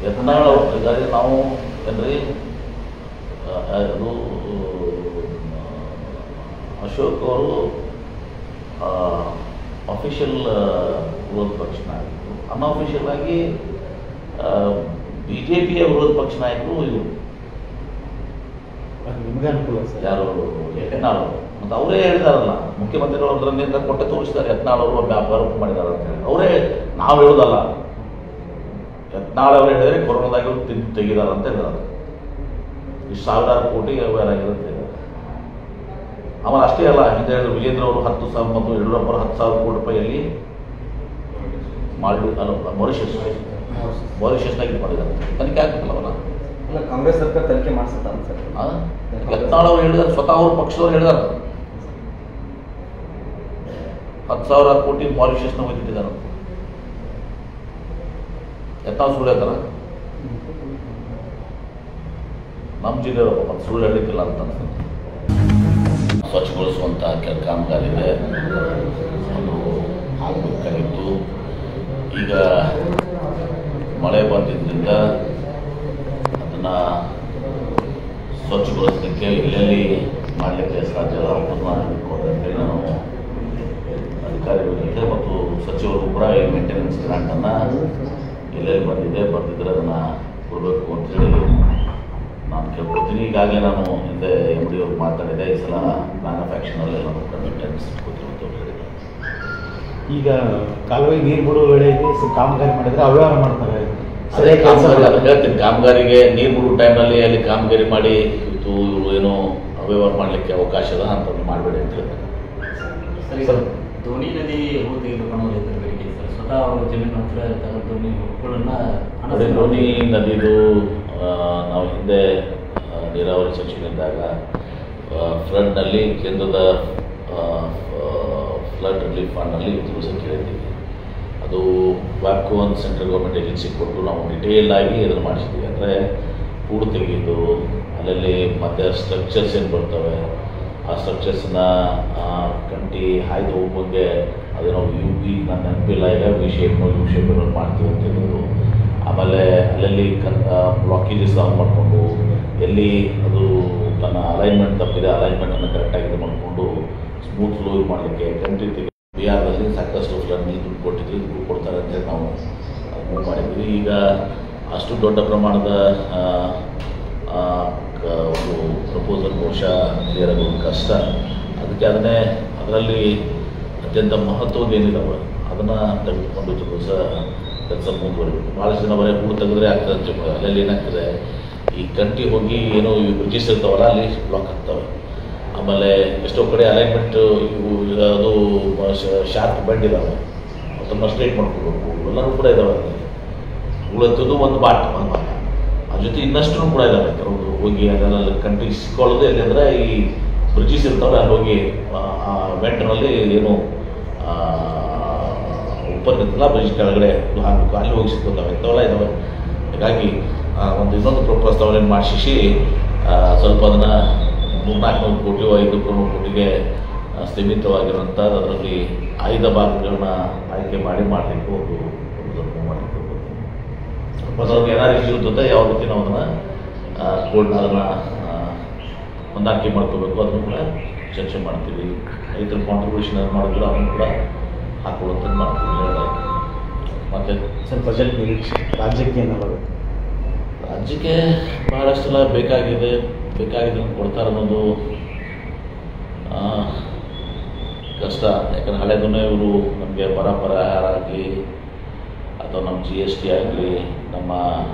ಯತ್ನಾಳ್ ಅವ್ರು ಇದ್ದಾರೆ ನಾವು ಏನ್ರಿ ಆ, ಅದು ಆ, ಅಶೋಕ್ ಅವರು ಅಫಿಷಿಯಲ್ ವಿರೋಧ ಪಕ್ಷ ನಾಯಕರು ಅನ್ಅಫಿಷಿಯಲ್ ಆಗಿ ಬಿ ಜೆ ಪಿಯ ವಿರೋಧ ಪಕ್ಷ ನಾಯಕರು ಇವರು ಅದು ನಿಮಗೆ ಅನುಕೂಲ ಸರ್ ಯಾರು ಯತ್ನಾಳ್ ಅವರು ಮತ್ತು ಅವರೇ ಹೇಳಿದಾರಲ್ಲ ಮುಖ್ಯಮಂತ್ರಿಗಳು ಅದರಿಂದ ಕೊಟ್ಟೆ ತೋರಿಸಿದ್ದಾರೆ ಯತ್ನಾಳ್ ಅವರು ವ್ಯಾಪಾರ ಮಾಡಿದ್ದಾರೆ ಅಂತ ಹೇಳಿ ಅವರೇ ನಾವು ಹೇಳೋದಲ್ಲ ಯತ್ನಾಳ್ ಅವರು ಹೇಳಿದ್ರೆ ಕೊರೋನಾದಾಗ ತಿಂದು ತೆಗಿದಾರೆ ಅಂತ ಹೇಳಿದಾರೆ ಇಷ್ಟು ಸಾವಿರಾರು ಕೋಟಿ ವ್ಯವಹಾರ ಆಗಿರುತ್ತೆ ಆಮೇಲೆ ಅಷ್ಟೇ ಅಲ್ಲ ಹಿಂದೆ ಹೇಳಿದ್ರು ವಿಜೇಂದ್ರ ಅವರು ಹತ್ತು ಸಾವಿರ ಮತ್ತು ಯಡಿಯೂರಪ್ಪ ಅವರು ಹತ್ತು ಸಾವಿರ ಕೋಟಿ ರೂಪಾಯಿಯಲ್ಲಿ ಮಾಡಿ ಅಲ್ಲ ಮಾರಿಷಸ್ ಮಾರಿಷಸ್ನಾಗ ಇದು ಮಾಡಿದ್ದಾರೆ ತನಿಖೆ ಆಗ್ಬೇಕಲ್ಲ ಅವನ್ನ ಅಲ್ಲ ಕಾಂಗ್ರೆಸ್ ಸರ್ಕಾರ ತನಿಖೆ ಮಾಡಿಸುತ್ತಾ ಸರ್ ಆ? ಯತ್ನಾಳ್ ಅವರು ಹೇಳಿದಾರೆ ಸ್ವತಃ ಅವ್ರ ಪಕ್ಷದವ್ರು ಹೇಳಿದಾರೆ ಹತ್ತು ಸಾವಿರ ಕೋಟಿ ಮಾರಿಷಸ್ನ ಹೋಗಿಟ್ಟಿದ್ದಾರೆ ಯತ್ನಾಳ್ ಸುಳ್ಳು ಹೇಳ್ತಾರ ನಮ್ಮ ಜಿಲ್ಲೆಯವರು ಮತ್ತು ಸುಳ್ಳು ಹೇಳಲಿಕ್ಕಿಲ್ಲ ಅಂತ ಅನ್ಸುತ್ತೆ ಸ್ವಚ್ಛಗೊಳಿಸುವಂಥ ಕೆಲ ಕಾಮಗಾರಿ ಇದೆ ಅದು ಆಗಬೇಕಾಗಿತ್ತು ಈಗ ಮಳೆ ಬಂದಿದ್ದರಿಂದ ಅದನ್ನು ಸ್ವಚ್ಛಗೊಳಿಸಲಿಕ್ಕೆ ಎಲ್ಲೆಲ್ಲಿ ಮಾಡಲಿಕ್ಕೆ ಸಾಧ್ಯ ಇಲ್ಲ ಅದನ್ನು ಮಾಡಬೇಕು ಅಂತೇಳಿ ನಾನು ಅಧಿಕಾರಿಗಳ ಜೊತೆ ಮತ್ತು ಸಚಿವರು ಕೂಡ ಈ ಮೇಂಟೆನೆನ್ಸ್ ಗ್ರಾಂಟನ್ನು ಎಲ್ಲೆಲ್ಲಿ ಬಂದಿದೆ ಬಂದಿದ್ದರೆ ಅದನ್ನು ಕೊಡಬೇಕು ಅಂತೇಳಿ ನಾನು ಕೇಳ್ಕೊಡ್ತೀನಿ ಈಗಾಗಲೇ ನಾನು ಹಿಂದೆ ಎಮ್ ಡಿ ಅವ್ರಿಗೆ ಮಾತಾಡಿದೆ ಈ ಸಲ ಪ್ಲಾನ್ ಆಫ್ ಆ್ಯಕ್ಷನಲ್ಲಿ ಎಲ್ಲ ಮೇಂಟೆನೆನ್ಸ್ ಕೊಟ್ಟಿರುವಂತ ಹೇಳಿದ್ದಾರೆ ಈಗ ಕಾಲುವೆಗೆ ನೀರು ಬಿಡುವ ವೇಳೆಗೆ ಸ್ವಲ್ಪ ಕಾಮಗಾರಿ ಮಾಡಿದ್ರೆ ಅವ್ಯವಹಾರ ಮಾಡ್ತಾರೆ ಅದೇ ಕಾಮಗಾರಿ ಅದು ಹೇಳ್ತೀನಿ ಕಾಮಗಾರಿಗೆ ನೀರು ಬಿಡುವ ಟೈಮ್ನಲ್ಲಿ ಅಲ್ಲಿ ಕಾಮಗಾರಿ ಮಾಡಿ ಇವತ್ತು ಇವರು ಏನೋ ಅವ್ಯವಹಾರ ಮಾಡಲಿಕ್ಕೆ ಅವಕಾಶ ಇದೆ ಅಂತದ್ದು ಮಾಡಬೇಡಿ ಅಂತ ಹೇಳ್ತಾರೆ ಸರ್ ಈಗ ಧೋನಿ ನದಿ ಹೂ ತೆಗೆದುಕೊಂಡು ಅನ್ನೋ ರೈತರ ಬೇಡಿಕೆ ಸರ್ ಸ್ವತಃ ಅವರು ಜಮೀನು ಹತ್ರ ಇರ್ತಕ್ಕಂಥ ಧೋನಿ ಹುಡುಗಳನ್ನ ಅದೇ ಧೋನಿ ನದಿದು ಆ, ನಾವು ಹಿಂದೆ ಆ, ನೀರಾವರಿ ಸಚಿವರಿದ್ದಾಗ ಫ್ಲಡ್ನಲ್ಲಿ ಕೇಂದ್ರದ ಫ್ಲಡ್ ರಿಲೀಫ್ ಫಂಡ್ನಲ್ಲಿ ತಿಳಿಸಿ ಕೇಳಿದ್ದೀವಿ ಅದು ವ್ಯಾಪ್ಕೋ ಒಂದು ಸೆಂಟ್ರಲ್ ಗೌರ್ಮೆಂಟ್ ಏಜೆನ್ಸಿ ಕೊಟ್ಟು ನಾವು ಡಿಟೇಲ್ ಆಗಿ ಇದನ್ನು ಮಾಡಿಸಿದ್ವಿ ಅಂದರೆ ಕೂಡು ತೆಗೆಯೋದು ಅಲ್ಲಲ್ಲಿ ಮತ್ತೆ ಸ್ಟ್ರಕ್ಚರ್ಸ್ ಏನು ಬರ್ತವೆ ಆ ಸ್ಟ್ರಕ್ಚರ್ಸ್ನ ಕಂಟಿ ಹಾಯ್ದು ಹೋಗ್ಬಂಗೆ ಅದೇನೋ ಯು ಪಿ ನನ್ನ ನೆನಪಿಲ್ಲ ಈಗ ವಿ ಶೇಪ್ನೋ ಯು ಶೇಪ್ ಮಾಡ್ತೀವಿ ಅಂತ ಹೇಳಿದ್ರು ಆಮೇಲೆ ಅಲ್ಲಲ್ಲಿ ಕನ್ ಬ್ಲಾಕೇಜಸ್ ಆನ್ ಮಾಡಿಕೊಂಡು ಎಲ್ಲಿ ಅದು ತನ್ನ ಅಲೈನ್ಮೆಂಟ್ ತಪ್ಪಿದೆ ಅಲೈನ್ಮೆಂಟನ್ನು ಕರೆಕ್ಟಾಗಿ ಇದು ಮಾಡಿಕೊಂಡು ಸ್ಮೂತ್ ಫ್ಲೋ ಇದು ಮಾಡಲಿಕ್ಕೆ ಕಂಟ್ರಿ ತೆಗೆ ಬಿಹಾರದಲ್ಲಿ ಸಾಕಷ್ಟು ಫ್ಲಡ್ ನೀರು ದುಡ್ಡು ಕೊಟ್ಟಿದ್ವಿ ದುಡ್ಡು ಕೊಡ್ತಾರೆ ಅಂತೇಳಿ ನಾವು ಮೂವ್ ಮಾಡಿದ್ವಿ ಈಗ ಅಷ್ಟು ದೊಡ್ಡ ಪ್ರಮಾಣದ ಆ, ಆ, ಕ- ಒಂದು ಪ್ರಪೋಸಲ್ ಬಹುಶಃ ಕ್ಲಿಯರ್ ಆಗೋದು ಕಷ್ಟ ಅದಕ್ಕೆ ಅದನ್ನೇ ಅದರಲ್ಲಿ ಅತ್ಯಂತ ಮಹತ್ವದ ಏನಿದಾವೆ ಅದನ್ನು ತೆಗೆದುಕೊಂಡು ದಿವಸ ಕೆಲಸ ಮುಂದುವರಿಬೇಕು ಭಾಳಷ್ಟು ಜನ ಬರೀ ಹೂಡು ತೆಗೆದ್ರೆ ಆಗ್ತದೆ ಅಂತ ತಿಳ್ಕೊಳ್ಳೋದು. ಅಲ್ಲೆಲ್ಲಿ ಏನಾಗ್ತದೆ ಈ ಕಂಟಿ ಹೋಗಿ ಏನೋ ಇವು ಬ್ರಿಡ್ಜಸ್ ಇರ್ತಾವಲ್ಲ ಅಲ್ಲಿ ಬ್ಲಾಕ್ ಆಗ್ತವೆ ಆಮೇಲೆ ಎಷ್ಟೋ ಕಡೆ ಅಲೈನ್ಮೆಂಟ್ ಇವು ಅದು ಶಾರ್ಪ್ ಬೆಂಡ್ ಇದಾವೆ ಅದನ್ನು ಸ್ಟ್ರೈಟ್ ಮಾಡ್ಕೋಬೇಕು ಎಲ್ಲರೂ ಕೂಡ ಇದಾವೆ ಅಲ್ಲಿ ಉಳಿದದ್ದು ಒಂದು ಬಾಟ್ ಒಂದು ಭಾಗ ಅದ್ರ ಜೊತೆ ಇನ್ನಷ್ಟು ಕೂಡ ಇದಾವೆ ಕೆಲವೊಂದು ಹೋಗಿ ಅದನ್ನೆಲ್ಲ ಕಂಟಿ ಸಿಕ್ಕೊಳ್ಳೋದು ಎಲ್ಲಿ ಅಂದರೆ ಈ ಬ್ರಿಡ್ಜಸ್ ಇರ್ತಾವೆ ಅಲ್ಲಿ ಹೋಗಿ ಆ- ಆ ವೆಂಟ್ನಲ್ಲಿ ಏನು ಓಪನ್ ಇರ್ತಲ್ಲ ಬ್ರಿಡ್ಜ್ ಕೆಳಗಡೆ ಇದು ಹಾಕಬೇಕು ಅಲ್ಲಿ ಹೋಗಿ ಸಿಕ್ಕೋತಾವೆ ಇಂಥವೆಲ್ಲ ಇದಾವೆ ಹೀಗಾಗಿ ಆ, ಒಂದು ಇನ್ನೊಂದು ಪ್ರ- ಪ್ರಸ್ತಾವನೆ ಮಾಡಿಸಿ ಸ್ವಲ್ಪ ಅದನ್ನು ಮೂರ್ನಾಲ್ಕುನೂರು ಕೋಟಿ ಐದು ನೂರು ಕೋಟಿಗೆ ಆ, ಸ್ಥಗಿತವಾಗಿರುವಂಥ ಅದರಲ್ಲಿ ಆಯ್ದ ಭಾಗಗಳನ್ನ ಆಯ್ಕೆ ಮಾಡಿ ಮಾಡಲಿಕ್ಕೆ ಒಂದು ಒಂದು ಸ್ವಲ್ಪ ಮಾಡಲಿಕ್ಕೆ ಹೋಗ್ಬೋದು. ಮತ್ತು ಅವ್ರಿಗೆ ಏನಾದ್ರು ಇಶ್ಯೂ ಇರ್ತದೆ ಯಾವ ರೀತಿ ನಾವು ಅದನ್ನು ಕೋಲ್ಡ್ ಅದನ್ನು ಹೊಂದಾಣಿಕೆ ಮಾಡ್ಕೋಬೇಕು ಅದನ್ನು ಕೂಡ ಚರ್ಚೆ ಮಾಡ್ತೀವಿ ರೈತರ ಕಾಂಟ್ರಿಬ್ಯೂಷನ್ ಅದು ಮಾಡಿದ್ರೆ ಅದನ್ನು ಕೂಡ ಹಾಕೊಳ್ಳುವಂಥದ್ದು ಮಾಡ್ತೀವಿ ಹೇಳಿದಾಗ ಮತ್ತು ಸರ್ ಬಜೆಟ್ ನಿರೀಕ್ಷೆ ರಾಜ್ಯಕ್ಕೆ ಏನಾಗಬೇಕು ರಾಜ್ಯಕ್ಕೆ ಬಹಳಷ್ಟೆಲ್ಲ ಬೇಕಾಗಿದೆ ಬೇಕಾಗಿದೆ ಕೊಡ್ತಾರೆ ಅನ್ನೋದು ಆ, ಕಷ್ಟ ಯಾಕಂದ್ರೆ ಹಳೆದನ್ನೇ ಇವರು ನಮಗೆ ಬರ ಪರಿಹಾರ ಆಗಲಿ ಅಥವಾ ನಮ್ಮ ಜಿ ಎಸ್ ಟಿ ಆಗಲಿ ನಮ್ಮ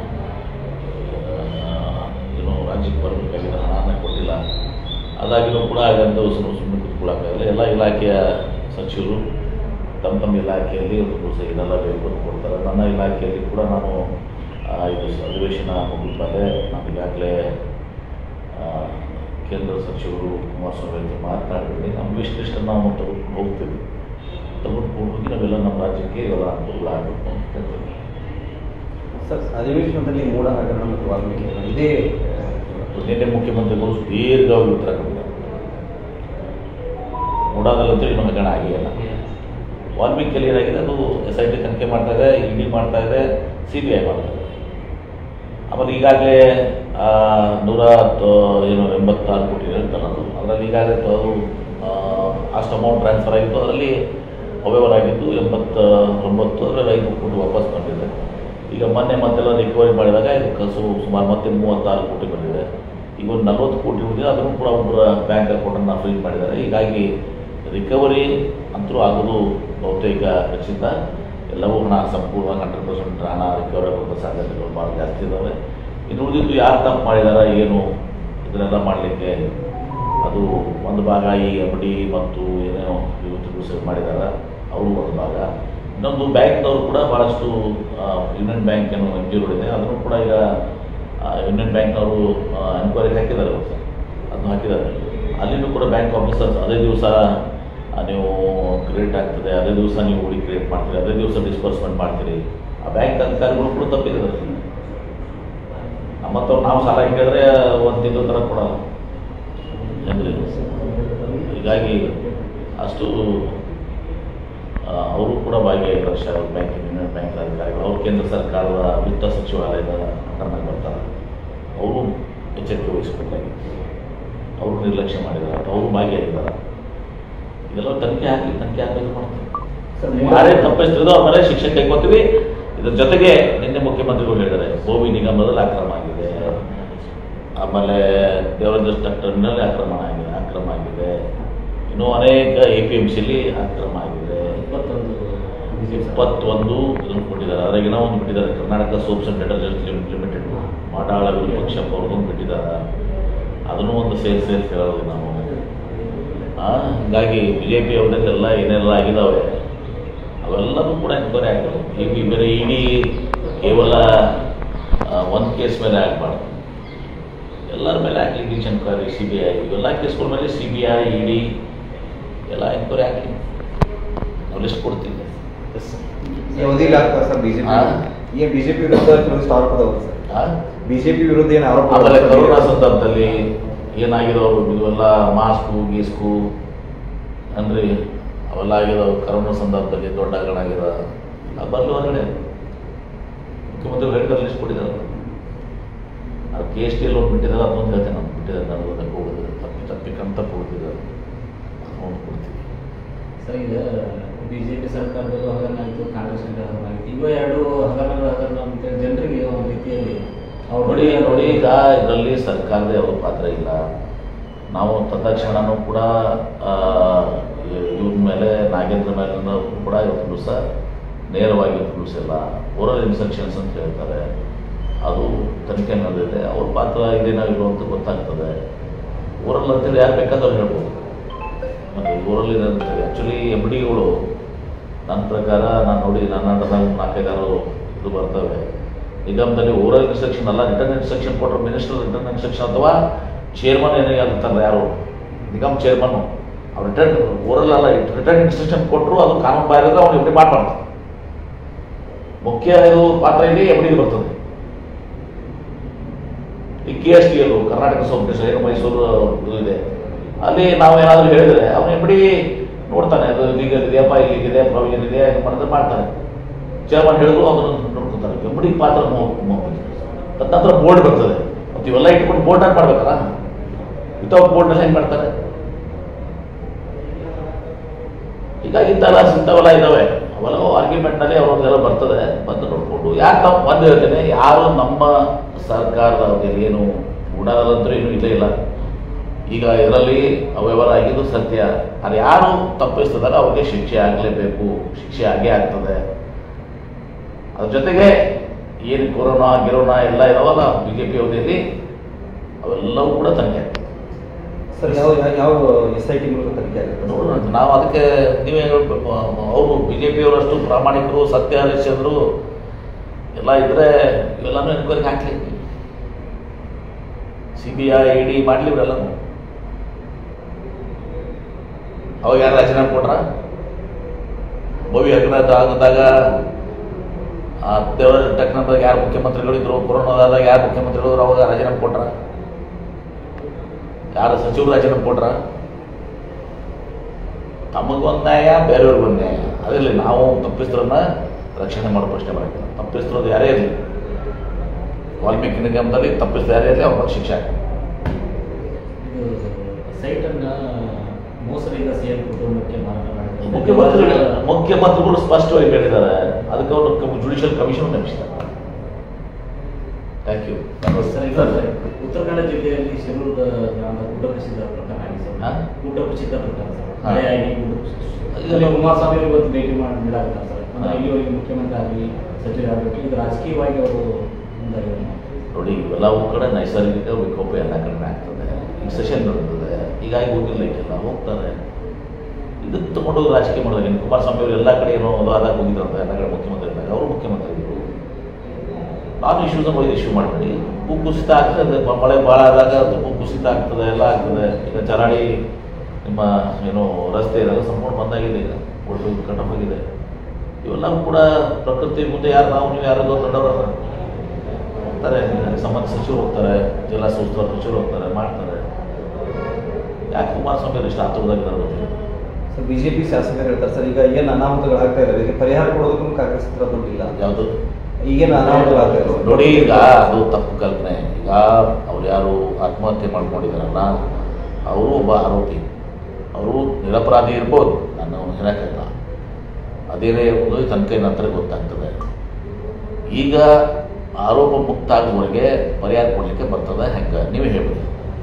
ಆ, ಏನು ರಾಜ್ಯಕ್ಕೆ ಬರಬೇಕಾಗಿರೋ ಹಣನ ಕೊಟ್ಟಿಲ್ಲ ಅದಾಗಿನೂ ಕೂಡ ಹಾಗಂತ ಸುಮ್ಮನೆ ಸುಮ್ಮನೆ ಕೂತ್ಕೊಳ್ಳೋಕ್ಕಾಗಲ್ಲ ಎಲ್ಲ ಇಲಾಖೆಯ ಸಚಿವರು ತಮ್ಮ ತಮ್ಮ ಇಲಾಖೆಯಲ್ಲಿ ಒಂದು ದಿವಸ ಇದೆಲ್ಲ ಬೇಕು ಅಂತ ಕೊಡ್ತಾರೆ ನನ್ನ ಇಲಾಖೆಯಲ್ಲಿ ಕೂಡ ನಾನು ಆ, ಇದು ಸ- ಅಧಿವೇಶನ ಮುಗಿದ ಮೇಲೆ ನಾನು ಈಗಾಗಲೇ ಆ, ಕೇಂದ್ರ ಸಚಿವರು ಕುಮಾರಸ್ವಾಮಿ ಜೊತೆ ಮಾತನಾಡಿದ್ದೀನಿ ನಮ್ಮ ವಿಶ್ ಲಿಸ್ಟನ್ನು ನಾವು ತೆಗೆದುಕೊಂಡು ಹೋಗ್ತೀವಿ ತೆಗೆದುಕೊಂಡು ಹೋಗಿ ನಾವೆಲ್ಲ ನಮ್ಮ ರಾಜ್ಯಕ್ಕೆ ಇವೆಲ್ಲ ಅನುಕೂಲ ಆಗಬೇಕು ಅಂತ ಹೇಳ್ತೀವಿ ಸರ್ ಅಧಿವೇಶನದಲ್ಲಿ ಮೂಡ ಹಗರಣ ಮತ್ತು ವಾಲ್ಮೀಕಿ ಹಗರಣ ಇದೇ ನಿನ್ನೆ ಮುಖ್ಯಮಂತ್ರಿಗಳು ದೀರ್ಘವಾಗಿ ಉತ್ತರ ಕೊಟ್ಟಿದ್ದಾರೆ ಮೂಡಾದಲ್ಲಂತೂ ಇನ್ನೂ ಹಗರಣ ಆಗಿಲ್ಲ ವಾಲ್ಮೀಕಿಯಲ್ಲಿ ಏನಾಗಿದೆ ಅದು ಎಸ್ ಐ ಟಿ ತನಿಖೆ ಮಾಡ್ತಾ ಇದೆ ಇ ಡಿ ಮಾಡ್ತಾ ಇದೆ ಸಿ ಬಿ ಐ ಮಾಡ್ತಾ ಇದೆ ಆಮೇಲೆ ಈಗಾಗಲೇ ನೂರ ಹತ್ತು ಏನು ಎಂಬತ್ತಾರು ಕೋಟಿ ಹೇಳ್ತಾರೆ ಅದು ಅದರಲ್ಲಿ ಈಗಾಗಲೇ ಅದು ಆ, ಅಷ್ಟು ಅಮೌಂಟ್ ಟ್ರಾನ್ಸ್ಫರ್ ಆಗಿತ್ತು ಅದರಲ್ಲಿ ಅವ್ಯವಹಾರ ಆಗಿದ್ದು ಎಂಬತ್ತ ಒಂಬತ್ತು ಅದರಲ್ಲಿ ಐದು ಕೋಟಿ ವಾಪಸ್ ಬಂದಿದೆ ಈಗ ಮೊನ್ನೆ ಮತ್ತೆಲ್ಲ ರಿಕವರಿ ಮಾಡಿದಾಗ ಇದಕ್ಕೆ ಸು ಸುಮಾರು ಮತ್ತೆ ಮೂವತ್ತಾರು ಕೋಟಿ ಬಂದಿದೆ ಈಗ ಒಂದು ನಲ್ವತ್ತು ಕೋಟಿ ಉಳಿದಿದೆ ಅದನ್ನು ಕೂಡ ಒಬ್ಬರ ಬ್ಯಾಂಕ್ ಅಕೌಂಟನ್ನು ಫ್ರೀಸ್ ಮಾಡಿದ್ದಾರೆ ಹೀಗಾಗಿ ರಿಕವರಿ ಅಂತೂ ಆಗೋದು ಬಹುತೇಕ ಖಚಿತ ಎಲ್ಲವೂ ಹಣ ಸಂಪೂರ್ಣವಾಗಿ ಹಂಡ್ರೆಡ್ ಪರ್ಸೆಂಟ್ ಹಣ ರಿಕವರಿ ಆಗುವಂಥ ಸಾಧ್ಯತೆಗಳು ಭಾಳ ಜಾಸ್ತಿ ಇದ್ದಾವೆ ಇನ್ನು ಉಳಿದಿದ್ದು ಯಾರು ತಪ್ಪು ಮಾಡಿದಾರ ಏನು ಇದನ್ನೆಲ್ಲ ಮಾಡಲಿಕ್ಕೆ ಅದು ಒಂದು ಭಾಗ ಈ ಎಫ್ ಡಿ ಮತ್ತು ಏನೇನೋ ಇವತ್ತು ಸೇವ್ ಮಾಡಿದಾರ ಅವರು ಒಂದು ಭಾಗ ಇನ್ನೊಂದು ಬ್ಯಾಂಕ್ನವರು ಕೂಡ ಭಾಳಷ್ಟು ಯೂನಿಯನ್ ಬ್ಯಾಂಕ್ ಏನೋ ಎನ್ ಜಿ ಇದೆ ಅದನ್ನು ಕೂಡ ಈಗ ಆ, ಯೂನಿಯನ್ ಬ್ಯಾಂಕ್ನವರು ಎನ್ಕ್ವೈರಿ ಹಾಕಿದ್ದಾರೆ ಇವತ್ತು ಅದನ್ನು ಹಾಕಿದ್ದಾರೆ ಅಲ್ಲಿನೂ ಕೂಡ ಬ್ಯಾಂಕ್ ಆಫೀಸರ್ಸ್ ಅದೇ ದಿವಸ ನೀವು ಕ್ರೆಡಿಟ್ ಆಗ್ತದೆ ಅದೇ ದಿವಸ ನೀವು ಹೂಡಿ ಕ್ರಿಯೇಟ್ ಮಾಡ್ತೀರಿ ಅದೇ ದಿವಸ ಡಿಸ್ಬರ್ಸ್ಮೆಂಟ್ ಮಾಡ್ತೀರಿ ಆ ಬ್ಯಾಂಕ್ ಅಧಿಕಾರಿಗಳು ಕೂಡ ತಪ್ಪಿದ್ದಾರೆ ನಮ್ಮತ್ತವ್ರು ನಾವು ಸಾಲ ಕೇಳಿದ್ರೆ ಒಂದು ತಿಂಗಳ ಥರ ಕೊಡಲ್ಲ ಹೆಂಗ್ರಿ ಹೀಗಾಗಿ ಅಷ್ಟು ಆ, ಅವರು ಕೂಡ ಭಾಗಿಯಾಗಿದ್ದಾರೆ ಶಾಲೆ ಬ್ಯಾಂಕ್ ಯೂನಿಯನ್ ಬ್ಯಾಂಕ್ ಅಧಿಕಾರಿಗಳು ಅವರು ಕೇಂದ್ರ ಸರ್ಕಾರದ ವಿತ್ತ ಸಚಿವಾಲಯದ ಅಂಡರ್ನಾಗ ಬರ್ತಾರೆ ಅವರು ಎಚ್ಚರಿಕೆ ವಹಿಸಬೇಕಾಗಿತ್ತು ಅವರು ನಿರ್ಲಕ್ಷ್ಯ ಮಾಡಿದ್ದಾರೆ ಅಥವಾ ಅವರು ಭಾಗಿಯಾಗಿದ್ದಾರೆ ಇದೆಲ್ಲ ತನಿಖೆ ಹಾಕಿ ತನಿಖೆ ಹಾಕಬೇಕು ಮಾಡ್ತಾರೆ ಸರ್ ಯಾರೇ ತಪ್ಪಿಸ್ತಿರೋದು ಅವ್ರ ಮೇಲೆ ಶಿಕ್ಷೆ ಕೈಗೊತ್ತೀವಿ ಇದ್ರ ಜೊತೆಗೆ ನಿನ್ನೆ ಮುಖ್ಯಮಂತ್ರಿಗಳು ಹೇಳಿದ್ದಾರೆ ಗೋವಿ ನಿಗಮದಲ್ಲಿ ಅಕ್ರಮ ಆಗಿದೆ ಆಮೇಲೆ ದೇವರಾಜ ಟರ್ಮಿನಲ್ಲಿ ಅಕ್ರಮ ಆಗಿದೆ ಅಕ್ರಮ ಆಗಿದೆ ಇನ್ನೂ ಅನೇಕ ಎ ಪಿ ಎಮ್ ಸಿಲಿ ಅಕ್ರಮ ಆಗಿದೆ ಇಪ್ಪತ್ತೊಂದು ಇಪ್ಪತ್ತೊಂದು ಇದನ್ನು ಕೊಟ್ಟಿದ್ದಾರೆ ಅದ್ರಾಗ ಏನೋ ಒಂದು ಬಿಟ್ಟಿದ್ದಾರೆ Karnataka soaps and detergent limited Madal Virupaksha ಅವ್ರದ್ದೊಂದು ಬಿಟ್ಟಿದ್ದಾರೆ ಅದನ್ನು ಒಂದು ಸೇರಿ ಸೇರಿಸಿ ಹೇಳೋದು ನಾವು ಆ, ಹೀಗಾಗಿ ಬಿ ಜೆ ಪಿ ಅವರಲ್ಲೆಲ್ಲ ಏನೆಲ್ಲ ಆಗಿದ್ದಾವೆ ಅವೆಲ್ಲವೂ ಕೂಡ ಎನ್ಕ್ವೈರಿ ಆಗಿಲ್ಲ ಈಗ ಬೇರೆ ಇಡೀ ಕೇವಲ ಒಂದು ಕೇಸ್ ಮೇಲೆ ಆಗಬಾರ್ದು ಎಲ್ಲರ ಮೇಲೆ ಆಗಲಿ ಎನ್ಕ್ವೈರಿ ಸಿ ಬಿ ಐ ಇವೆಲ್ಲ ಕೇಸ್ಗಳ ಮೇಲೆ ಸಿ ಬಿ ಐ ಇಡಿ ಎಲ್ಲ ಎನ್ಕ್ವೈರಿ ಆಗಲಿ ನಾವು ಲಿಸ್ಟ್ ಕೊಡ್ತೀವಿ ಈ ಅವಧಿಯಲ್ಲಿ ಆಗ್ತದೆ ಸರ್ ಬಿಜೆಪಿ ಹಾ? ಈ ಬಿಜೆಪಿ ವಿರುದ್ಧ ಕೆಲವೊಂದಿಷ್ಟು ಆರೋಪ ಅದಾವ ಸರ್ ಆ? ಬಿಜೆಪಿ ವಿರುದ್ಧ ಏನು ಆರೋಪ ಆಮೇಲೆ ಅದಾವ ಕರೋನಾ ಸರ್? ಸಂದರ್ಭದಲ್ಲಿ ಏನಾಗಿದವರು ಇವೆಲ್ಲ ಮಾಸ್ಕು ಗೀಸ್ಕು ಅಂದ್ರೆ ಅವೆಲ್ಲ ಆಗಿದಾವೆ ಕರೋನಾ ಸಂದರ್ಭದಲ್ಲಿ ದೊಡ್ಡ ಹಗರಣ ಆಗ್ಯದ ಅದು ಬರ್ಲಿ ಹೊರಗಡೆ ಮುಖ್ಯಮಂತ್ರಿ ಹೇಳಿದ್ರೆ ಲಿಸ್ಟ್ ಕೊಟ್ಟಿದ್ದಾರೆ ಅದು ಕೆ ಎಸ್ ಟಿ ಎಲ್ ಒಂದು ಬಿಟ್ಟಿದ್ದಾರೆ ಅದೊಂದು ಹೇಳ್ತೇನೆ ನಾನು ಬಿಟ್ಟಿದ್ದಾರೆ ನಾನು ಅದಕ್ಕೆ ಹೋಗಿದ್ರೆ ತಪ್ಪಿ ತಪ್ಪಿ ಕಣ್ ತಪ್ಪು ಹೋಗ್ತಿದ್ದಾರೆ ಅದನ್ನು ಕೊಡ್ತೀವಿ ಸರ್ ಈಗ ಬಿ ಜೆ ಪಿ ಸರ್ಕಾರದಲ್ಲೂ ಹಗರಣ ಆಯಿತು ಕಾಂಗ್ರೆಸ್ ಹಗರಣ ಆಯಿತು ಇವ ಎರಡು ಹಗರಣಗಳು ಹಗರಣ ಅಂತೇಳಿ ಜನರಿಗೆ ಒಂದು ರೀತಿಯಲ್ಲಿ ಅವ್ರು ನೋಡಿ ನೋಡಿ ಈಗ ಇದರಲ್ಲಿ ಸರ್ಕಾರದ ಯಾವ ಪಾತ್ರ ಇಲ್ಲ ನಾವು ತತ್ಕ್ಷಣನೂ ಕೂಡ ಆ, ಇವ್ರ ಮೇಲೆ ನಾಗೇಂದ್ರ ಮೇಲೆ ಕೂಡ ಇವತ್ತು ದಿವಸ ನೇರವಾಗಿ ಇವತ್ತು ದಿವಸ ಇಲ್ಲ ಓರಲ್ ಇನ್ಸ್ಟ್ರಕ್ಷನ್ಸ್ ಅಂತ ಹೇಳ್ತಾರೆ ಅದು ತನಿಖೆ ನಡೆದಿದೆ ಅವ್ರ ಪಾತ್ರ ಇದೇನೋ ಇರೋ ಅಂತ ಗೊತ್ತಾಗ್ತದೆ ಓರಲ್ ಅಂತೇಳಿ ಯಾರು ಬೇಕಾದ್ರೆ ಹೇಳ್ಬೋದು ಮತ್ತು ಓರಲ್ ಇದೆ ಅಂತೇಳಿ ಆ್ಯಕ್ಚುಲಿ ಎಮ್ ಡಿಗಳು ನನ್ನ ಪ್ರಕಾರ ನಾನು ನೋಡಿ ನನ್ನ ಅಂಡರ್ನಾಗ ನಾಲ್ಕೈದಾರು ಇದು ಬರ್ತವೆ ನಿಗಮದಲ್ಲಿ ಓರಲ್ ಇನ್ಸ್ಟ್ರಕ್ಷನ್ ಅಲ್ಲ ರಿಟರ್ನ್ ಇನ್ಸ್ಟ್ರಕ್ಷನ್ ಕೊಟ್ಟರು ಮಿನಿಸ್ಟರ್ ರಿಟರ್ನ್ ಇನ್ಸ್ಟ್ರಕ್ಷನ್ ಅಥವಾ ಚೇರ್ಮನ್ ಏನೇ ಅಂತಾರೆ ಯಾರು ನಿಗಮ್ ಚೇರ್ಮನ್ನು ಅವ್ರು ರಿಟರ್ನ್ ಓರಲ್ ಅಲ್ಲ ರಿಟರ್ನ್ ಇನ್ಸ್ಟ್ರಕ್ಷನ್ ಕೊಟ್ಟರು ಅದು ಕಾನೂನು ಬಾಹಿರ ಅವ್ನು ಎಫ್ಡಿ ಮಾಡಬಾರ್ದು ಮುಖ್ಯ ಇದು ಪಾತ್ರ ಇಲ್ಲಿ ಎಫ್ಡಿ ಬರ್ತದೆ ಈ ಕೆ ಎಸ್ ಟಿ ಎಲ್ಲು ಕರ್ನಾಟಕ ಸೋಮಕೇಶ ಏನು ಮೈಸೂರು ಇದು ಇದೆ ಅಲ್ಲಿ ನಾವು ಏನಾದರೂ ಹೇಳಿದ್ರೆ ಅವನು ಎಫ್ಡಿ ನೋಡ್ತಾನೆ ಅದು ಲೀಗಲ್ ಇದೆಯಪ್ಪ ಇಲ್ಲಿಗಿದೆ ಪ್ರೊವಿಷನ್ ಇದೆ ಇದು ಮಾಡಿದ್ರೆ ಮಾಡ್ತಾನೆ ಚೇರ್ಮನ್ ಹೇಳಿದ್ರು ಅದನ್ನು ನೋಡ್ಕೊತಾರೆ ಎಫ್ಡಿ ಪಾತ್ರ ತದನಂತರ ಬೋರ್ಡ್ ಬರ್ತದೆ ಮತ್ತು ಇವೆಲ್ಲ ಇಟ್ಕೊಂಡು ಬೋರ್ಡ್ ಹಾಕಿ ಮಾಡ್ಬೇಕಲ್ಲ ವಿತೌಟ್ ಬೋರ್ಡ್ನಲ್ಲಿ ಹೆಂಗೆ ಮಾಡ್ತಾರೆ ಹೀಗಾಗಿ ಇಂಥವೆಲ್ಲ ಇಂಥವೆಲ್ಲ ಇದ್ದಾವೆ ಅವೆಲ್ಲ ಆರ್ಗ್ಯುಮೆಂಟ್ನಲ್ಲಿ ಅವರೊಂದೆಲ್ಲ ಬರ್ತದೆ ಬಂದು ನೋಡಿಕೊಂಡು ಯಾಕೆ ನಾವು ಒಂದು ಹೇಳ್ತೇನೆ ಯಾರು ನಮ್ಮ ಸರ್ಕಾರದ ಅವಧಿಯಲ್ಲಿ ಏನು ಉಡಾದಂತೂ ಏನೂ ಇಲ್ಲೇ ಇಲ್ಲ ಈಗ ಇದರಲ್ಲಿ ಅವ್ಯವಹಾರ ಆಗಿದ್ದು ಸತ್ಯ ಅದು ಯಾರು ತಪ್ಪಿಸ್ತದಾರ ಅವ್ರಿಗೆ ಶಿಕ್ಷೆ ಆಗಲೇಬೇಕು ಶಿಕ್ಷೆ ಆಗೇ ಆಗ್ತದೆ ಅದ್ರ ಜೊತೆಗೆ ಏನು ಕೊರೋನಾ ಗಿರೋನಾ ಎಲ್ಲ ಇದಾವಲ್ಲ ಬಿ ಜೆ ಪಿ ಅವಧಿಯಲ್ಲಿ ಅವೆಲ್ಲವೂ ಕೂಡ ತನಿಖೆ ಆಗ್ತದೆ ಸರ್ ಯಾವ ಯಾವ- ಯಾವ ಎಸ್ ಐ ಟಿ ಮೂಲಕ ತನಿಖೆ ಆಗುತ್ತೆ ನೋಡೋಣ ಅಂತ. ನಾವು ಅದಕ್ಕೆ ನೀವೇ ಹೇಳ್ಬೇಕು ಅವರು ಬಿ ಜೆ ಪಿಯವರಷ್ಟು ಪ್ರಾಮಾಣಿಕರು ಸತ್ಯ ಹರಿಶ್ಚಂದ್ರು ಎಲ್ಲ ಇದ್ರೆ ಇವೆಲ್ಲನೂ ಎನ್ಕ್ವೈರಿ ಹಾಕ್ಲಿ C B I E D ಮಾಡಲಿ ಇವೆಲ್ಲನೂ ಅವಾಗ ಯಾರು ರಾಜೀನಾಮೆ ಕೊಟ್ರ ಭವ್ಯ ಹಗರಣ ಆಗದಾಗ ಆ ದೇವರ ಟೆಕ್ನಾಲಜಿ ಯಾರು ಮುಖ್ಯಮಂತ್ರಿಗಳಿದ್ರು ಕೊರೋನಾದಾಗ ಯಾರು ಮುಖ್ಯಮಂತ್ರಿಗಳು ಅವಾಗ ರಾಜೀನಾಮೆ ಕೊಟ್ರ ಯಾರು ಸಚಿವರು ರಾಜೀನಾಮೆ ಕೊಟ್ರ ತಮಗೊಂದು ನ್ಯಾಯ ಬೇರೆಯವ್ರಿಗೊಂದು ನ್ಯಾಯ ಅದಿರಲಿ ನಾವು ತಪ್ಪಿಸ್ತ್ರನ್ನ ರಕ್ಷಣೆ ಮಾಡೋ ಪ್ರಶ್ನೆ ಬರಕ್ಕೆ ತಪ್ಪಿಸ್ತಿರೋದು ಯಾರೇ ಇರಲಿ ವಾಲ್ಮೀಕಿ ನಿಗಮದಲ್ಲಿ ತಪ್ಪಿಸಿದ್ದಾರೆ ಅಂದರೆ ಅವ್ರ ಶಿಕ್ಷೆ ಆಗ್ತದೆ ಇದು ಸೈಟನ್ನು ಮೋಸದಿಂದ ಸಿಎಂ ಕುಟುಂಬಕ್ಕೆ ಮಾರಾಟ ಮಾಡಿದ್ದಾರೆ ಮುಖ್ಯಮಂತ್ರಿಗಳು ಮುಖ್ಯಮಂತ್ರಿಗಳು ಸ್ಪಷ್ಟವಾಗಿ ಹೇಳಿದ್ದಾರೆ ಅದಕ್ಕೆ ಅವರು ಜುಡಿಷಿಯಲ್ ಕಮಿಷನ್ ನೇಮಿಸಿದ್ದಾರೆ ಥ್ಯಾಂಕ್ ಯು ಸರ್ ಈಗ ಉತ್ತರ ಕನ್ನಡ ಜಿಲ್ಲೆಯಲ್ಲಿ ಶಿರೂರು ಗ್ರಾಮದ ಗುಡ್ಡ ಕುಸಿದ ಪ್ರಕರಣ ಆಗಿದೆ ಹಾ? ಸರ್ ಗುಡ್ಡ ಕುಸಿದ ಪ್ರಕರಣ ಸರ್ ಹಾ. ಮಳೆಯಾಗಿ ಗುಡ್ಡ ಕುಸಿದ ಇದೆಲ್ಲ ಇಲ್ಲಿ ಕುಮಾರಸ್ವಾಮಿ ಅವರು ಇವತ್ತು ಭೇಟಿ ಮಾಡಿ ನೀಡಾಕತ್ತಾರೆ ಸರ್ ಅಂದ್ರೆ ಹಾ. ಇಲ್ಲಿವರೆಗೆ ಮುಖ್ಯಮಂತ್ರಿ ಆಗಲಿ ಸಚಿವರಾಗಬೇಕು ಇದು ರಾಜಕೀಯವಾಗಿ ಅವರು ಮುಂದಾಗಿ ನೋಡಿ ಇವೆಲ್ಲವೂ ಕಡೆ ನೈಸರ್ಗಿಕ ವಿಕೋಪ ಎಲ್ಲ ಕಡಿಮೆ ಆಗ್ತದೆ ಈಗ ಸೆಷನ್ ಬರ್ತದೆ ಹೀಗಾಗಿ ಹೋಗಿಲ್ಲ ಈಗೆಲ್ಲ ಹೋಗ್ತಾರೆ ಇದಕ್ಕೆ ತಗೊಂಡೋಗಿ ರಾಜಕೀಯ ಮಾಡಿದಾಗ ಇನ್ನು ಕುಮಾರಸ್ವಾಮಿ ಅವರು ಎಲ್ಲ ಕಡೆ ಏನೋ ಅದು ಆದಾಗ ಹೋಗಿದ್ರಂತೆ ಎಲ್ಲ ಕಡೆ ಮುಖ್ಯಮಂತ್ರಿ ಇದ್ದಾಗ ಅವರು ಮುಖ್ಯಮಂತ್ರಿಗಳು ನಾನು ಇಶ್ಯೂಸ್ ಒಯ್ದು ಇಶ್ಯೂ ಮಾಡಬೇಡಿ ಭೂ ಕುಸಿತ ಆಗ್ತದೆ ಮ- ಮಳೆ ಭಾಳ ಆದಾಗ ಅದು ಭೂ ಕುಸಿತ ಆಗ್ತದೆ ಎಲ್ಲ ಆಗ್ತದೆ ಈಗ ಚರಾಡಿ ನಿಮ್ಮ ಏನು ರಸ್ತೆ ಇದೆಲ್ಲ ಸಂಪೂರ್ಣ ಬಂದಾಗಿದೆ ಈಗ ಒಳ್ಳೆ ಕಟಪ್ ಆಗಿದೆ ಇವೆಲ್ಲವೂ ಕೂಡ ಪ್ರಕೃತಿ ಮುಂದೆ ಯಾರು ನಾವು ನೀವು ಯಾರು ದೊಡ್ಡವರಲ್ಲ ಹೋಗ್ತಾರೆ ಸಂಬಂಧ ಸಚಿವರು ಹೋಗ್ತಾರೆ ಜಿಲ್ಲಾ ಉಸ್ತುವಾರಿ ಸಚಿವರು ಹೋಗ್ತಾರೆ ಮಾಡ್ತಾರೆ ಯಾಕೆ ಕುಮಾರಸ್ವಾಮಿ ಅವರು ಇಷ್ಟು ಆತುರದಾಗಿದ್ದಾರೆ ಗೊತ್ತಿಲ್ಲ ಸರ್ ಬಿಜೆಪಿ ಶಾಸಕರು ಹೇಳ್ತಾರೆ ಸರ್ ಈಗ ಏನು ಅನಾಹುತಗಳು ಆಗ್ತಾ ಇದಾವೆ ಈಗ ಪರಿಹಾರ ಕೊಡೋದಕ್ಕೂ ಕಾಂಗ್ರೆಸ್ ಹತ್ರ ದುಡ್ಡಿಲ್ಲ ಯಾವುದು ಈಗೇನು ಅನಾಹುತಗಳು ಆಗ್ತಾ ಇದೆ ನೋಡಿ ಈಗ ಅದು ತಪ್ಪು ಕಲ್ಪನೆ ಈಗ ಅವ್ರು ಯಾರು ಆತ್ಮಹತ್ಯೆ ಮಾಡ್ಕೊಂಡಿದ್ದಾರಲ್ಲ ಅವರು ಒಬ್ಬ ಆರೋಪಿ ಅವರು ನಿರಪರಾಧಿ ಇರ್ಬೋದು ನಾನು ಹೇಳಕ್ಕಾಗಲ್ಲ ಅದೇನೇ ಒಂದು ತನಿಖೆ ನಂತರ ಗೊತ್ತಾಗ್ತದೆ ಈಗ ಆರೋಪ ಮುಕ್ತ ಆಗುವವರೆಗೆ ಪರಿಹಾರ ಕೊಡಲಿಕ್ಕೆ ಬರ್ತದೆ ಹೆಂಗೆ ನೀವೇ ಹೇಳ್ಬಿಡಿ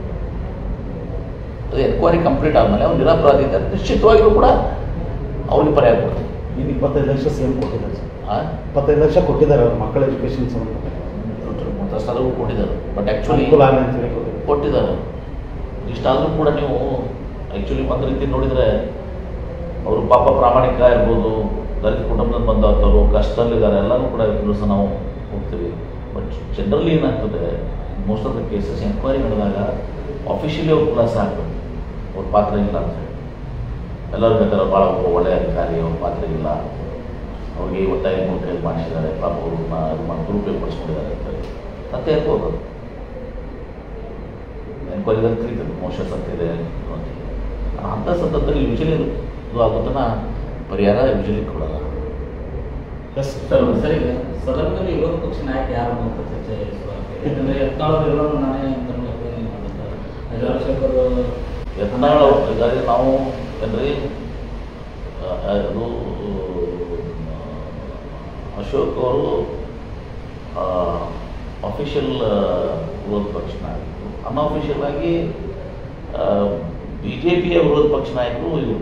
ಅದು ಎನ್ಕ್ವೈರಿ ಕಂಪ್ಲೀಟ್ ಆದಮೇಲೆ ಅವ್ರು ನಿರಪರಾಧಿ ಇದ್ದಾರೆ ನಿಶ್ಚಿತವಾಗಿಯೂ ಕೂಡ ಅವ್ರಿಗೆ ಪರಿಹಾರ ಕೊಡ್ತಾರೆ ಇನ್ನು ಇಪ್ಪತ್ತೈದು ಲಕ್ಷ ಸಿ ಎಂ ಕೊಟ್ಟಿದ್ದಾರೆ ಸರ್ ಆ? ಇಪ್ಪತ್ತೈದು ಲಕ್ಷ ಕೊಟ್ಟಿದ್ದಾರೆ ಅವ್ರ ಮಕ್ಕಳ ಎಜುಕೇಷನ್ ಸಂಬಂಧ ಮುಂತಾಸ್ತಾದರೂ ಕೊಟ್ಟಿದ್ದಾರೆ ಬಟ್ ಆ್ಯಕ್ಚುಲಿ ಅನುಕೂಲ ಆಗಲಿ ಅಂತೇಳಿ ಕೊಟ್ಟಿದ್ದಾರೆ ಕೊಟ್ಟಿದ್ದಾರೆ ಇಷ್ಟಾದರೂ ಕೂಡ ನೀವು ಆ್ಯಕ್ಚುಲಿ ಒಂದು ರೀತಿ ನೋಡಿದರೆ ಅವರು ಪಾಪ ಪ್ರಾಮಾಣಿಕ ಇರ್ಬೋದು ದಲಿತ ಕುಟುಂಬದಿಂದ ಬಂದವರು ಕಷ್ಟದಲ್ಲಿದ್ದಾರೆ ಎಲ್ಲನೂ ಕೂಡ ಇವತ್ತು ಸಹ ನಾವು ಹೋಗ್ತೀವಿ ಬಟ್ ಜನರಲಿ ಏನಾಗ್ತದೆ most of the cases enquiry ನಡೆದಾಗ ಆಫಿಷಿಯಲಿ ಅವ್ರು ಖುಲಾಸ ಆಗ್ತದೆ ಅವ್ರ ಪಾತ್ರ ಇಲ್ಲ ಅಂತ ಹೇಳಿ ಎಲ್ಲರೂ ಹೇಳ್ತಾರೆ ಭಾಳ ಒಬ್ಬ ಒಳ್ಳೆಯ ಅಧಿಕಾರಿ ಅವ್ರ ಪಾತ್ರ ಇಲ್ಲ ಅವ್ರಿಗೆ ಒತ್ತಾಯ ಕೊಟ್ಟು ಮಾಡಿಸಿದ್ದಾರೆ ಪಾಪ ಅವ್ರನ್ನ ದುರುಪಯೋಗ ಪಡಿಸ್ಕೊಂಡಿದ್ದಾರೆ ಅಂತ ಹೇಳಿ ಮತ್ತೆ ಇರ್ಬೋದು ಅದು. ಎನ್ಕ್ವೈರಿದಲ್ಲಿ ತಿಳಿತದೆ ಮೋಶ ಸತ್ತಿದೆ ಅಂತ ಅಂಥ ಸಂದರ್ಭದಲ್ಲಿ ಯೂಶಲಿ ಇದು ಆಗೋದನ್ನ ಪರಿಹಾರ ಯೂಶಲಿ ಕೊಡಲ್ಲ ಎಸ್ ಸರ್ ಸರಿ ಸದನದಲ್ಲಿ ವಿರೋಧ ಪಕ್ಷ ನಾಯಕ ಯಾರು ಅಂತ ಚರ್ಚೆ ಶುರುವಾಗ್ತಿದೆ. ಯಾಕಂದ್ರೆ ಯತ್ನಾಳ್ ಇರೋರು ನಾನೇ ಅಂತ ಮಾಡಿದ್ದಾರೆ ಚಂದ್ರಶೇಖರ್ ಯತ್ನಾಳ್ ಅವ್ರು ಇದ್ದಾರೆ ನಾವು ಅಂದರೆ ಅದು ಆ, ಅಶೋಕ್ ಅವರು ಅಫಿಷಿಯಲ್ ವಿರೋಧ ಪಕ್ಷ ನಾಯಕರು ಅನ್ಅಫಿಷಿಯಲ್ ಆಗಿ ಬಿ ಜೆ ಪಿಯ ವಿರೋಧ ಪಕ್ಷ ನಾಯಕರು ಇವರು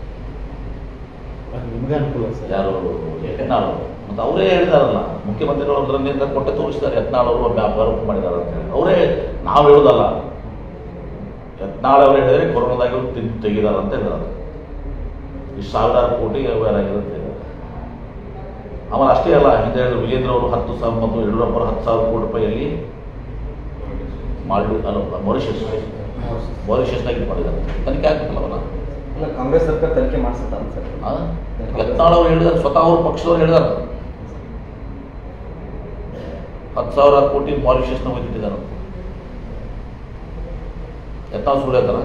ನಿಮಗೆ ಅನುಕೂಲ ಸರ್ ಯಾರು ಯತ್ನಾಳ್ ಅವರು ಮತ್ತು ಅವರೇ ಹೇಳಿದಾರಲ್ಲ ಮುಖ್ಯಮಂತ್ರಿಗಳು ಅದರಿಂದ ಕೊಟ್ಟೆ ತೋರಿಸಿದ್ದಾರೆ ಯತ್ನಾಳ್ ಅವರು ಒಬ್ಬ ಆರೋಪ ಮಾಡಿದ್ದಾರೆ ಅಂತ ಹೇಳಿ ಅವರೇ ನಾವು ಹೇಳೋದಲ್ಲ ಯತ್ನಾಳ್ ಅವರು ಹೇಳಿದ್ರೆ ಕೊರೋನಾದಾಗ ಇವ್ರು ತಿಂದು ತೆಗಿದಾರೆ ಅಂತ ಹೇಳಿದಾರೆ ಇಷ್ಟು ಸಾವಿರಾರು ಕೋಟಿ ವ್ಯವಹಾರ ಆಗಿದೆ ಅಂತ ಹೇಳಿದ್ದಾರೆ ಆಮೇಲೆ ಅಷ್ಟೇ ಅಲ್ಲ ಹಿಂದೆ ಹೇಳಿದ್ರು ವಿಜೇಂದ್ರ ಅವರು ಹತ್ತು ಸಾವಿರ ಮತ್ತು ಯಡಿಯೂರಪ್ಪ ಅವರು ಹತ್ತು ಸಾವಿರ ಕೋಟಿ ರೂಪಾಯಿಯಲ್ಲಿ ಮಾಲ್ಡಿ ಅಲ್ಲ ಮಾರಿಷಸ್ ಮಾರಿಷಸ್ನಾಗ ಇದು ಮಾಡಿದ್ದಾರೆ ತನಿಖೆ ಆಗ್ಬೇಕಲ್ಲ ಅವನ್ನ ಅಲ್ಲ ಕಾಂಗ್ರೆಸ್ ಸರ್ಕಾರ ತನಿಖೆ ಮಾಡಿಸುತ್ತಾ ಸರ್ ಆ? ಯತ್ನಾಳ್ ಅವ್ರು ಹೇಳಿದಾರೆ ಸ್ವತಃ ಅವ್ರ ಪಕ್ಷದವ್ರು ಹೇಳಿದಾರೆ ಹತ್ತು ಸಾವಿರ ಕೋಟಿ ಮಾರಿಷಸ್ನ ಒಯ್ದಿಟ್ಟಿದ್ದಾರೆ ಯತ್ನಾಳ್ ಸುಳ್ಳು ಹೇಳ್ತಾರ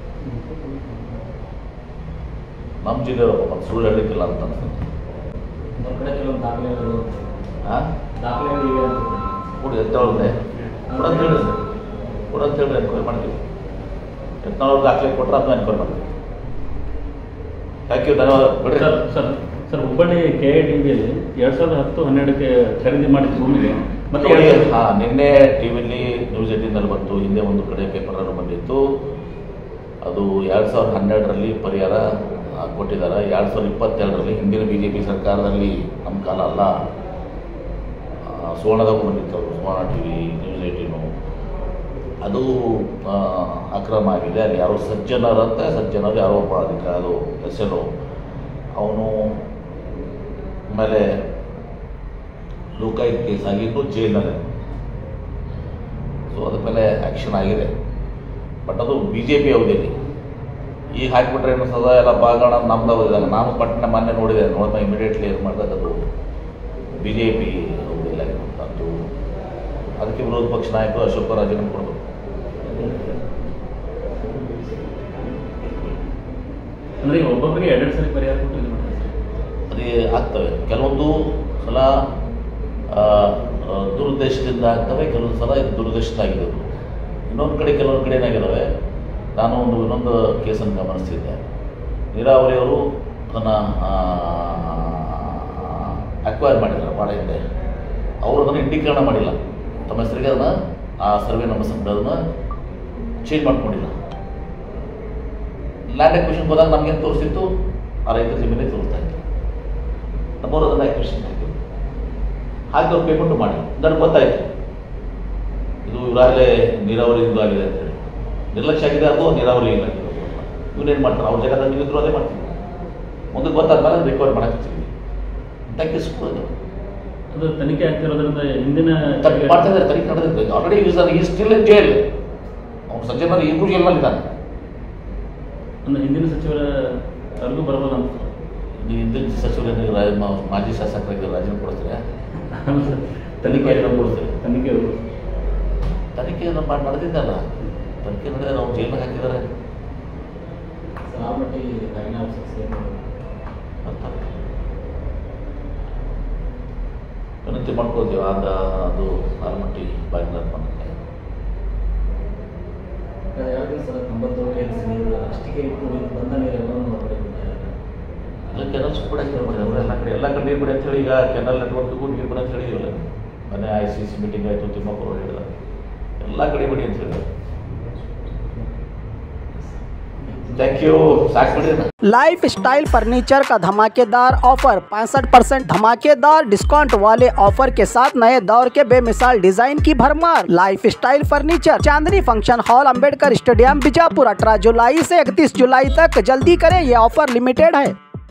ನಮ್ಮ ಜಿಲ್ಲೆಯವರು ಮತ್ತೆ ಸುಳ್ಳು ಹೇಳಲಿಕ್ಕಿಲ್ಲ ಅಂತ ಅನ್ಸುತ್ತೆ ಒಂದ್ ಕಡೆ ಕೆಲವೊಂದು ದಾಖಲೆಗಳು ಆ? ದಾಖಲೆಗಳು ಇವೆ ಅಂತ ಕೊಡಿ ಯತ್ನಾಳ್ದೆ ಕೊಡಂತ ಹೇಳಿ ಕೊಡಂತ ಹೇಳಿ ಎನ್ಕ್ವೈರಿ ಮಾಡ್ತೀವಿ ಯತ್ನಾಳ್ ಅವ್ರು ದಾಖಲೆ ಕೊಟ್ಟರೆ ಅದನ್ನ ಎನ್ಕ್ವೈರಿ ಮಾಡ್ತೀವಿ ಥ್ಯಾಂಕ್ ಯು ಧನ್ಯವಾದ ಬಿಡ್ರಿ sir sir sir Hubballi K I D ಬಿಯಲ್ಲಿ ಎರಡು ಸಾವಿರದ ಹತ್ತು ಹನ್ನೆರಡಕ್ಕೆ ಖರೀದಿ ಮಾಡಿದ ಭೂಮಿಗೆ ಮತ್ತೆ ನೋಡಿ, ಎರಡ್ ಸಾವಿರದ- ಹಾ ನಿನ್ನೆ ಟಿವಿಲಿ ನ್ಯೂಸ್ ಏಟೀನಲ್ಲಿ ಬಂತು ಹಿಂದೆ ಒಂದು ಕಡೆ ಪೇಪರಲ್ಲಿ ಬಂದಿತ್ತು ಅದು ಎರಡು ಸಾವಿರದ ಹನ್ನೆರಡರಲ್ಲಿ ಪರಿಹಾರ ಆ, ಕೊಟ್ಟಿದ್ದಾರೆ ಎರಡು ಸಾವಿರದ ಇಪ್ಪತ್ತೆರಡರಲ್ಲಿ ಹಿಂದಿನ ಬಿ ಜೆ ಪಿ ಸರ್ಕಾರದಲ್ಲಿ ನಮ್ಮ ಕಾಲ ಅಲ್ಲ ಆ, ಸುವರ್ಣದಾಗ ಬಂದಿತ್ತು ಅದು ಸುವರ್ಣ ಟಿ ವಿ ನ್ಯೂಸ್ ಏಟೀನು ಅದು ಆ, ಅಕ್ರಮ ಆಗಿದೆ ಅಲ್ಲಿ ಯಾರೋ ಸಜ್ಜನರ್ ಅಂತ ಸಜ್ಜನರು ಯಾರೋ ಒಬ್ಬ ಅದಕ್ಕೆ ಅದು ಹೆಸರು ಅವನು ಆಮೇಲೆ ಲೋಕಾಯುಕ್ತ ಕೇಸ್ ಆಗಿ ಇನ್ನೂ ಜೈಲಲ್ಲೇ ಸೊ ಅದ್ರ ಮೇಲೆ ಆ್ಯಕ್ಷನ್ ಆಗಿದೆ ಬಟ್ ಅದು ಬಿ ಜೆ ಪಿ ಅವಧಿಯಲ್ಲಿ ಈಗ ಹಾಕಿಬಿಟ್ರೆ ಏನು ಸದಾ ಎಲ್ಲ ಭಾಗಣ ನಮ್ದು ಅವಧಿದಾಗ ನಾನು ಪಟ್ಟಣ ಮೊನ್ನೆ ನೋಡಿದೆ ನೋಡಿದ ಇಮಿಡಿಯೇಟ್ಲಿ ಏನು ಮಾಡಿದಾಗ ಅದು ಬಿ ಜೆ ಪಿ ಅವಧಿಯಲ್ಲಿ ಆಗಿರುವಂಥದ್ದು ಅದಕ್ಕೆ ವಿರೋಧ ಪಕ್ಷ ನಾಯಕರು ಅಶೋಕ ರಾಜೀನಾಮೆ ಕೊಡಬೇಕು ಅಂದ್ರೆ ಈಗ ಒಬ್ಬೊಬ್ಬರಿಗೆ ಎರಡೆರಡು ಸರಿ ಪರಿಹಾರ ಕೊಟ್ಟು ಇದು ಮಾಡ್ತಾರೆ ಸರ್ ಅದೇ ಆಗ್ತವೆ ಕೆಲವೊಂದು ಸಲ ಆ, ಆ, ದುರುದ್ದೇಶದಿಂದ ಆಗ್ತವೆ ಕೆಲವೊಂದು ಸಲ ಇದು ದುರುದ್ದೇಶದ ಆಗಿರೋದು ಇನ್ನೊಂದು ಕಡೆ ಕೆಲವೊಂದು ಕಡೆ ಏನಾಗಿದ್ದಾವೆ ನಾನು ಒಂದು ಇನ್ನೊಂದು ಕೇಸನ್ನು ಗಮನಿಸ್ತಿದ್ದೆ ನೀರಾವರಿಯವರು ಅದನ್ನು ಅಕ್ವೈರ್ ಮಾಡಿದ್ದಾರೆ ಭಾಳ ಹಿಂದೆ ಅವರು ಅದನ್ನು ಇಂಡೀಕರಣ ಮಾಡಿಲ್ಲ ತಮ್ಮ ಹೆಸರಿಗೆ ಅದನ್ನು ಆ ಸರ್ವೆ ನಮ್ಮ ಅದನ್ನು ಚೇಂಜ್ ಮಾಡ್ಕೊಂಡಿಲ್ಲ ಲ್ಯಾಂಡ್ ಅಕ್ವಿಷನ್ ಹೋದಾಗ ನಮಗೇನು ತೋರಿಸಿತ್ತು ಆ ರೈತರ ಜಮೀನೇ ತೋರಿಸ್ತಾ ಇತ್ತು ನಮ್ಮವರು ಅದನ್ನು ಅಕ್ವಿಷನ್ ಹಾಕಿದ್ರು ಹಾಗೆ ಅವ್ರು ಪೇಮೆಂಟು ಮಾಡಿ ನನಗೆ ಗೊತ್ತಾಯ್ತು ಇದು ಇವರಾಗಲೇ ನೀರಾವರಿಯಿಂದ ಆಗಿದೆ ಅಂತೇಳಿ ನಿರ್ಲಕ್ಷ್ಯ ಆಗಿದೆ ಅದು ನೀರಾವರಿ ಇಲ್ಲ ಇವನೇನು ಮಾಡ್ತಾರೆ ಅವ್ರ ಜಾಗದಲ್ಲಿ ನೀವಿದ್ರು ಅದೇ ಮಾಡ್ತೀವಿ ಮುಂದೆ ಗೊತ್ತಾದ್ಮೇಲೆ ರಿಕವರ್ ಮಾಡಕ್ಕೆ ತಗ್ಗಿಸ್ಬೋದು ಅದು ತನಿಖೆ ಆಗ್ತಿರೋದ್ರಿಂದ ಹಿಂದಿನ ತಪ್ಪು ಮಾಡ್ತಾ ಇದ್ದಾರೆ ತನಿಖೆ ನಡೆದಿದೆ ಆಲ್ರೆಡಿ ಯೂಸ್ ಈ ಸ್ಟಿಲ್ ಇನ್ ಜೈಲ್ ಅವ್ನು ಸಂಜೆ ಮೇಲೆ ಈಗೂ ಜೈಲ್ನಲ್ಲಿ ಇದ್ದಾನೆ ಅಂದ್ರೆ ಹಿಂದಿನ ಸಚಿವರ ಅವ್ರಿಗೂ ಬರಬಲ್ಲ ಅಂತ ನೀವು ಹಿಂದಿನ ಸಚಿವರಿಗೆ ರಾಜ ಮಾ- ಮಾಜಿ ಶಾಸಕರಿಗೆ ರಾಜೀನಾಮೆ ಕೊಡ್ತೀರಾ ತನಿಖೆ ನಾವು ಕೊಡ್ತೀವಿ. ತನಿಖೆ ತನಿಖೆ ನಮ್ಮ ಮಾಡಿ ನಡೆದಿದ್ದಲ್ಲ ತನಿಖೆ ನಡೆದ ನಾವು ಜೈಲಿಗೆ ಹಾಕಿದ್ದಾರೆ ಆ ಮಟ್ಟಿಗೆ ಕಾಯಿನ ಆಫೀಸರ್ಸ್ ಏನು ಅಂತ ವಿನಂತಿ ಮಾಡ್ಕೋತೀವಿ ಆದ ಅದು ಆಲ್ಮಟ್ಟಿ ಬಾಗಿಲ ಮನೆಗೆ ಎರಡು ದಿವಸ ತೊಂಬತ್ತೇಳು ಎಲ್ಸಿ ನೀರು ಅಷ್ಟಿಗೆ ಇಟ್ಟು ಉಳಿದು ಬಂದ ನೀರೆಲ್ಲವನ್ನು ಹೊರಗಡೆ ಬಿಡ್ತಾರೆ ಇಲ್ಲ ಕೆನಲ್ ಕೂಡ ಮಾಡಿದ್ದಾರೆ ಎಲ್ಲ ಕಡೆ ಎಲ್ಲ ಕಡೆ ನೀರು ಬಿಡಿ ಅಂತೇಳಿ ಈಗ ಕೆನಲ್ ನೆಟ್ವರ್ಕ್ಗೂ ನೀರು ಬಿಡಿ ಅಂತ ಹೇಳಿದೀವಲ್ಲ ಮೊನ್ನೆ ಐ ಸಿ ಸಿ ಮೀಟಿಂಗ್ ಆಯಿತು ತಿಮ್ಮಪ್ಪರು ಅವ್ರು ಹೇಳಿದ ಎಲ್ಲ ಕಡೆ ಬಿಡಿ ಅಂತ ಹೇಳಿದ್ರು ಥ್ಯಾಂಕ್ ಯು ಸಾಕು ಬಿಡಿ लाइफ स्टाइल फर्नीचर का धमाकेदार ऑफर पैंसठ परसेंट धमाकेदार डिस्काउंट वाले ऑफर के साथ नए दौर के बेमिसाल डिजाइन की भरमार lifestyle furniture Chandni function hall Ambedkar stadium Bijapur 18 जुलाई से 31 जुलाई तक जल्दी करें ये ऑफर लिमिटेड है